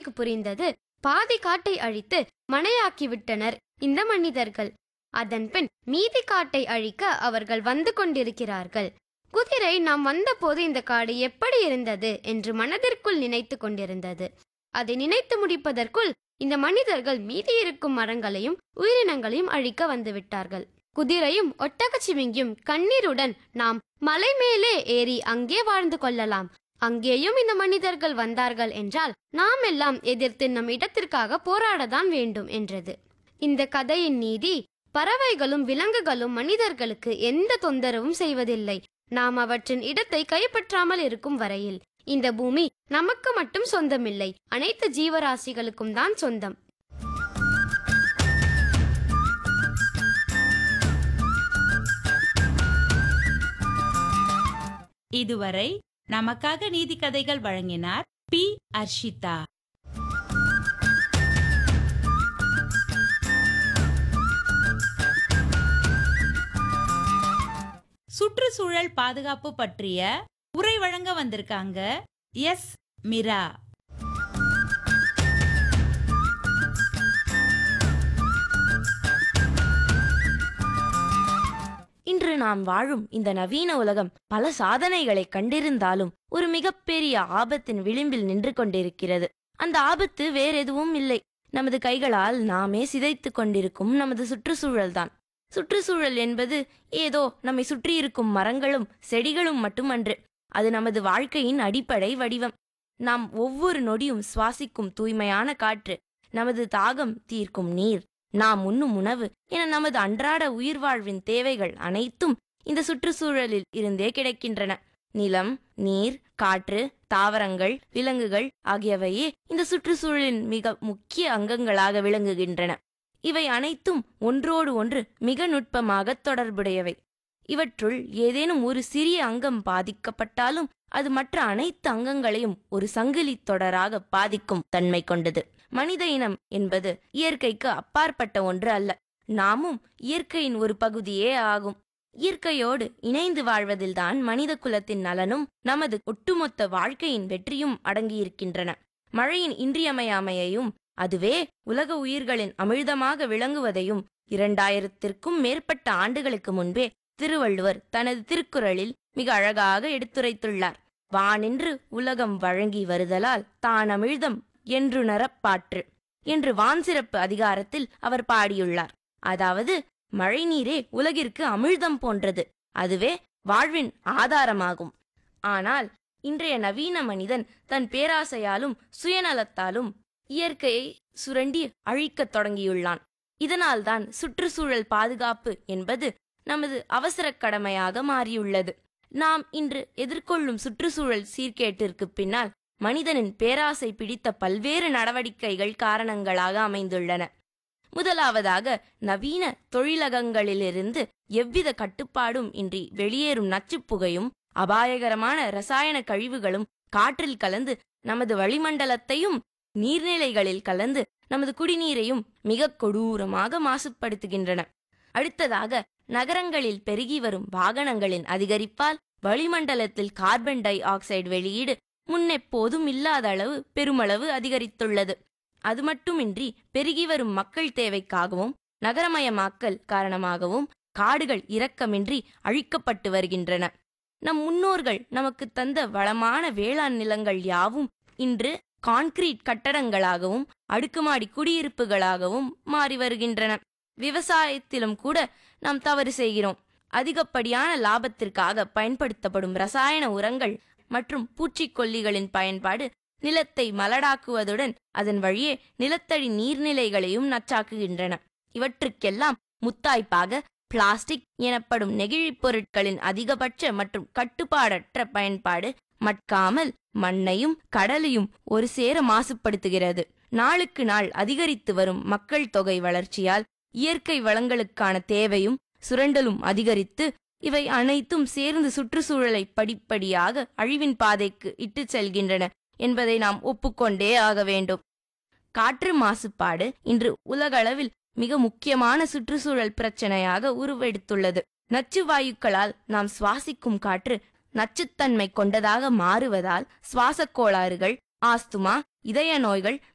எங்களுக்கு புரிந்தது பாதி காட்டை அழித்து மனையாக்கி விட்டனர் இந்த மனிதர்கள் அதன்பின் மீதி காட்டை அழிக்க அவர்கள் வந்து கொண்டிருக்கிறார்கள் குதிரை நாம் வந்தபோது இந்த காடு எப்படி இருந்தது என்று மனதிற்குள் நினைத்து கொண்டிருந்தது அதை நினைத்து முடிப்பதற்குள் இந்த மனிதர்கள் மீதி இருக்கும் மரங்களையும் உயிரினங்களையும் அழிக்க வந்து விட்டார்கள் குதிரையும் ஒட்டகச் சிவிங்கியும் கண்ணீருடன் நாம் மலை மேலே ஏறி அங்கே வாழ்ந்து கொள்ளலாம் அங்கேயும் இந்த மனிதர்கள் வந்தார்கள் என்றால் நாம் எல்லாம் எதிர்த்து நம் இடத்திற்காக போராடத்தான் வேண்டும் என்றது இந்த கதையின் நீதி பறவைகளும் விலங்குகளும் மனிதர்களுக்கு எந்த தொந்தரவும் செய்வதில்லை நாம் அவற்றின் இடத்தை கைப்பற்றாமல் இருக்கும் வரையில் இந்த பூமி நமக்கு மட்டும் சொந்தமில்லை அனைத்து ஜீவராசிகளுக்கும் தான் சொந்தம் இதுவரை நமக்காக நீதி கதைகள் வழங்கினார் பி அர்ஷிதா சுற்றுச்சூழல் பாதுகாப்பு பற்றிய உரை வழங்க வந்திருக்காங்க எஸ் மிரா இன்று நாம் வாழும் இந்த நவீன உலகம் பல சாதனைகளை கண்டிருந்தாலும் ஒரு மிகப்பெரிய ஆபத்தின் விளிம்பில் நின்று கொண்டிருக்கிறது அந்த ஆபத்து வேறெதுவும் இல்லை நமது கைகளால் நாமே சிதைத்துக் கொண்டிருக்கும் நமது சுற்றுச்சூழல்தான் சுற்றுச்சூழல் என்பது ஏதோ நம்மை சுற்றியிருக்கும் மரங்களும் செடிகளும் மட்டுமன்று அது நமது வாழ்க்கையின் அடிப்படை வடிவம் நாம் ஒவ்வொரு நொடியும் சுவாசிக்கும் தூய்மையான காற்று நமது தாகம் தீர்க்கும் நீர் நாம் உண்ணும் உணவு என நமது அன்றாட உயிர் வாழ்வின் தேவைகள் அனைத்தும் இந்த சுற்றுச்சூழலில் இருந்தே கிடைக்கின்றன நிலம் நீர் காற்று தாவரங்கள் விலங்குகள் ஆகியவையே இந்த சுற்றுச்சூழலின் மிக முக்கிய அங்கங்களாக விளங்குகின்றன இவை அனைத்தும் ஒன்றோடு ஒன்று மிக நுட்பமாக தொடர்புடையவை இவற்றுள் ஏதேனும் ஒரு சிறிய அங்கம் பாதிக்கப்பட்டாலும் அது மற்ற அனைத்து அங்கங்களையும் ஒரு சங்கிலித் தொடராக பாதிக்கும் தன்மை கொண்டது மனித இனம் என்பது இயற்கைக்கு அப்பாற்பட்ட ஒன்று அல்ல நாமும் இயற்கையின் ஒரு பகுதியே ஆகும் இயற்கையோடு இணைந்து வாழ்வதில்தான் மனித குலத்தின் நலனும் நமது ஒட்டுமொத்த வாழ்க்கையின் வெற்றியும் அடங்கியிருக்கின்றன மழையின் இன்றியமையாமையையும் அதுவே உலக உயிர்களின் அமிழ்தமாக விளங்குவதையும் இரண்டாயிரத்திற்கும் மேற்பட்ட ஆண்டுகளுக்கு முன்பே திருவள்ளுவர் தனது திருக்குறளில் மிக அழகாக எடுத்துரைத்துள்ளார் வானின்று உலகம் வழங்கி வருதலால் தான் அமிழ்தம் என்றுணரப் பாற்று என்று வான் சிறப்பு அதிகாரத்தில் அவர் பாடியுள்ளார் அதாவது மழைநீரே உலகிற்கு அமிழ்தம் போன்றது அதுவே வாழ்வின் ஆதாரமாகும் ஆனால் இன்றைய நவீன மனிதன் தன் பேராசையாலும் சுயநலத்தாலும் இயற்கையை சுரண்டி அழிக்கத் தொடங்கியுள்ளான் இதனால்தான் சுற்றுச்சூழல் பாதுகாப்பு என்பது நமது அவசரக் கடமையாக மாறியுள்ளது நாம் இன்று எதிர்கொள்ளும் சுற்றுச்சூழல் சீர்கேட்டிற்கு பின்னால் மனிதனின் பேராசை பிடித்த பல்வேறு நடவடிக்கைகள் காரணங்களாக அமைந்துள்ளன முதலாவதாக நவீன தொழிலகங்களிலிருந்து எவ்வித கட்டுப்பாடும் இன்றி வெளியேறும் நச்சுப் புகையும் அபாயகரமான ரசாயன கழிவுகளும் காற்றில் கலந்து நமது வளிமண்டலத்தையும் நீர்நிலைகளில் கலந்து நமது குடிநீரையும் மிக கொடூரமாக மாசுபடுத்துகின்றன அடுத்ததாக நகரங்களில் பெருகி வரும் வாகனங்களின் அதிகரிப்பால் வளிமண்டலத்தில் கார்பன் டை ஆக்சைடு வெளியீடு முன்னெப்போதும் இல்லாத அளவு பெருமளவு அதிகரித்துள்ளது அது மட்டுமின்றி பெருகி வரும் மக்கள் தேவைக்காகவும் நகரமயமாக்கல் காரணமாகவும் காடுகள் இரக்கமின்றி அழிக்கப்பட்டு வருகின்றன நம் முன்னோர்கள் நமக்கு தந்த வளமான வேளாண் நிலங்கள் யாவும் இன்று கான்கிரீட் கட்டடங்களாகவும் அடுக்குமாடி குடியிருப்புகளாகவும் மாறி வருகின்றன விவசாயத்திலும் கூட நாம் தவறு செய்கிறோம் அதிகப்படியான லாபத்திற்காக பயன்படுத்தப்படும் ரசாயன உரங்கள் மற்றும் பூச்சிக்கொல்லிகளின் பயன்பாடு நிலத்தை மலடாக்குவதுடன் அதன் வழியே நிலத்தடி நீர்நிலைகளையும் நச்சாக்குகின்றன இவற்றுக்கெல்லாம் முத்தாய்ப்பாக பிளாஸ்டிக் எனப்படும் நெகிழிப் பொருட்களின் அதிகபட்ச மற்றும் கட்டுப்பாடற்ற பயன்பாடு மட்காமல் மண்ணையும் கடலையும் ஒரு சேர மாசுபடுத்துகிறது நாளுக்கு நாள் அதிகரித்து வரும் மக்கள் தொகை வளர்ச்சியால் இயற்கை வளங்களுக்கான தேவையும் சுரண்டலும் அதிகரித்து இவை அனைத்தும் சேர்ந்து சுற்றுச்சூழலை படிப்படியாக அழிவின் பாதைக்கு இட்டுச் செல்கின்றன என்பதை நாம் ஒப்புக்கொண்டே ஆக வேண்டும் காற்று மாசுபாடு இன்று உலகளவில் மிக முக்கியமான சுற்றுச்சூழல் பிரச்சனையாக உருவெடுத்துள்ளது நச்சு வாயுக்களால் நாம் சுவாசிக்கும் காற்று நச்சுத்தன்மை கொண்டதாக மாறுவதால் சுவாசக் கோளாறுகள் ஆஸ்துமா இதய நோய்கள்